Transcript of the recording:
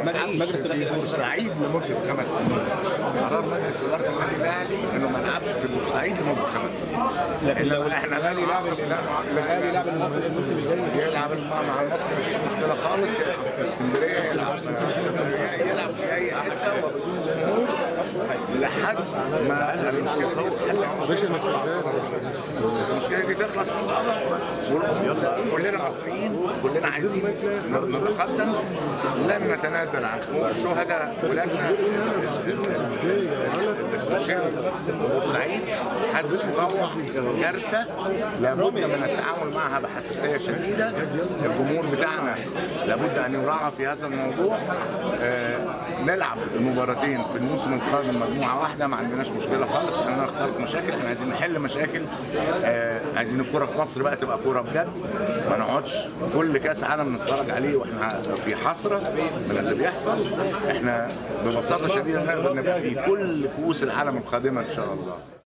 مجلس في بورسعيد لمده خمس سنين قرار مجلس اداره النادي الاهلي انه ما يلعبش في بورسعيد لمده خمس سنين لكن لو إنما احنا لا يلعب الاهلي يلعب المصري الموسم الجاي يلعب مع مع المصري مفيش مشكله خالص يلعب في اسكندريه يلعب يلعب في اي حته وبدون جمهور لحد ما المشكله دي تتحل المشكله دي تخلص من بعضها كلنا مصريين كلنا عايزين نتقدم لن نتنازل عن حقوق الشهداء ولادنا استشهاد بورسعيد حدث مروع كارثه لابد من التعامل معها بحساسيه شديده الجمهور بتاعنا لابد ان يراعى في هذا الموضوع آه، نلعب المباراتين في الموسم القادم مجموعه واحده ما عندناش مشكله خالص احنا نختلط مشاكل احنا عايزين نحل مشاكل آه، عايزين الكوره في مصر بقى تبقى كوره بجد ما نقعدش كل كاس عالم نتفرج عليه واحنا في حسره من اللي بيحصل احنا ببساطه شديده نقدر نبقى في كل كؤوس العالم القادمه ان شاء الله